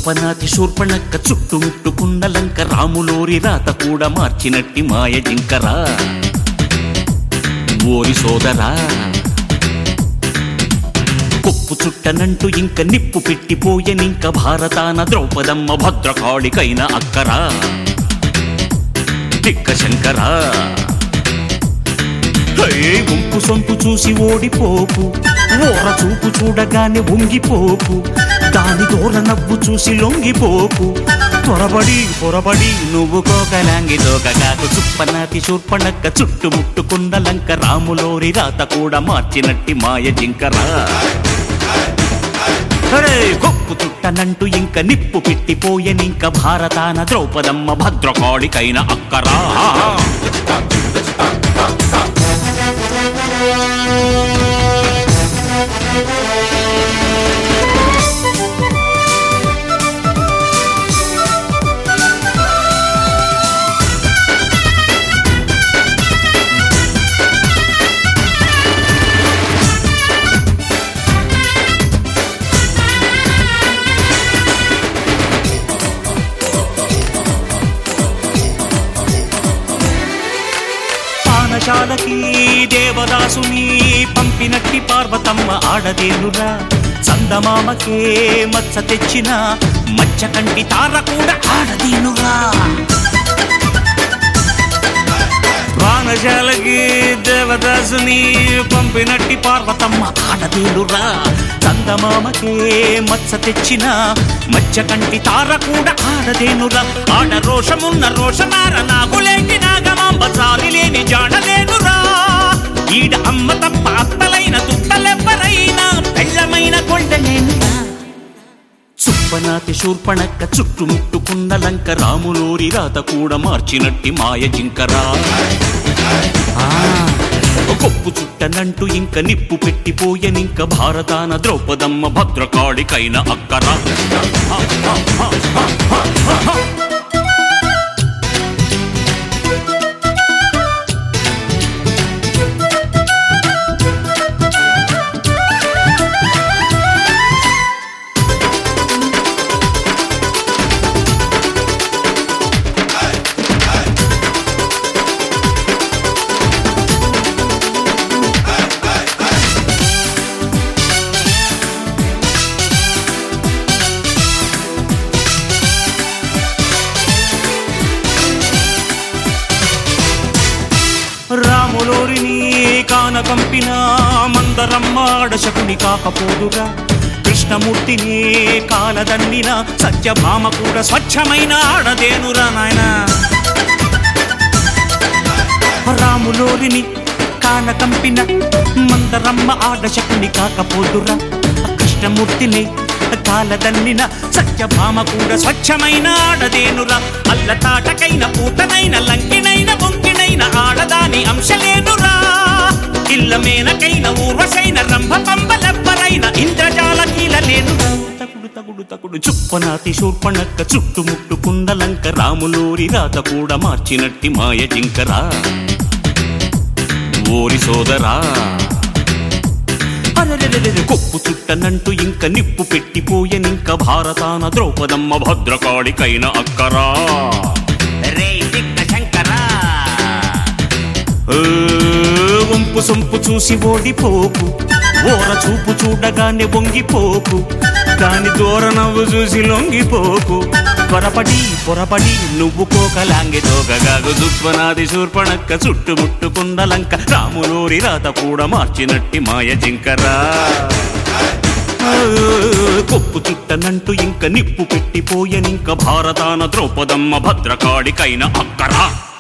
చుప్పనాతి శూర్పణక్క చుట్టుముట్టుకున్న లంక రాములోరి రాత కూడా మార్చినట్టి మాయ జింకరా ఓరి సోదరా కొప్పు చుట్టనంటూ ఇంక నిప్పు పెట్టిపోయనింక భారతాన ద్రౌపదమ్మ భద్రకాళికైన అక్కరా తిక్క శంకరా హే, గుంపు సొంపు చూసి ఓడిపోకు ఓర చూపు చూడగానే వంగిపోకు దాని దూర నవ్వు చూసి లొంగిపోకు త్వరబడి పొరబడి నువ్వు కోకలాంగి దోకగాకు చుప్పనాతి శూర్పణక్క చుట్టుముట్టుకున్న లంక రాములోరి రాత కూడా మార్చినట్టి మాయ జింకరా అరే కొప్పు చుట్టనంటూ ఇంక నిప్పు పెట్టిపోయనింక భారతాన ద్రౌపదమ్మ భద్రకాళికైన అక్కరా పానశాలకి దేవదాసుని పంపినట్టి పార్వతమ్మ ఆడదేనురా చందమామకే మచ్చ తెచ్చిన మచ్చ కంటి తార కూడా ఆడదేనురా ప్రాణశాలకి దేవదాసుని పంపినట్టి పార్వతమ్మ ఆడదేనురా చందమామకే మచ్చ తెచ్చిన మచ్చ కంటి తార కూడా ఆడదేనురా ఆడ రోషమున్న రోషనార నాగులేటి నాగమాంబ జాలి లేని జాడలేనురా ఈడ అమ్మ తప్ప అత్తలైన తుట్టలెవ్వరైనా పెళ్ళమైన కొండలేనురా చుప్పనాతి శూర్పణక్క చుట్టుముట్టుకున్న లంక రాములోరి రాత కూడా మార్చినట్టి మాయ జింకరా ఆ, కొప్పు చుట్టనంటూ ఇంక నిప్పు పెట్టిపోయనింక భారతాన ద్రౌపదమ్మ భద్రకాళికైన అక్కరా రాములోరిని కాన కంపిన మందరమ్మాడ శకుని కాకపోదుగా కృష్ణమూర్తిని కాలదన్నిన సత్యభామ కూడా స్వచ్ఛమైన ఆడదేనురా నాయన రాములోరిని కాన కంపిన మందరమ్మ ఆడ శకుని కాకపోదురా కృష్ణమూర్తిని కాలదన్నిన సత్యభామ కూడా స్వచ్ఛమైన ఆడదేనురా అల్ల తాటకైన పూతనైన లంకినైన బొంకినైన ఆడదాని అంశలేనురా ఇల్ల మేనకైన ఊర్వశైన రంభ పంబలెవ్వరైన ఇంద్రజాల కీలలేనురా తగుడు తగుడు తగుడు చుప్పనాతి శూర్పణక్క చుట్టుముట్టుకున్న లంక రాములోరి రాత కూడా మార్చినట్టి మాయ జింకరా ఓరి సోదరా అరెరెరెరెరె కొప్పు చుట్టనంటూ ఇంక నిప్పు పెట్టిపోయనింక భారతాన ద్రౌపదమ్మ భద్రకాళికైన అక్కరా రే దిక్క శంకరా ఏ, వంపు సొంపు చూసి ఓడిపోకు ఓర చూపు చూడగానే వంగిపోకు దాని దూర నవ్వు చూసి లొంగిపోకు పొరపడి పొరపడి నువ్వు కోకలాంగి తోకగాగు దుప్పనాది శూర్పణక్క చుట్టుముట్టుకున్న లంక రాములోరి రాత కూడా మార్చినట్టి మాయ జింకరా ఆ, కొప్పు చుట్టనంటూ ఇంక నిప్పు పెట్టిపోయనింక భారతాన ద్రౌపదమ్మ భద్రకాళికైన అక్కరా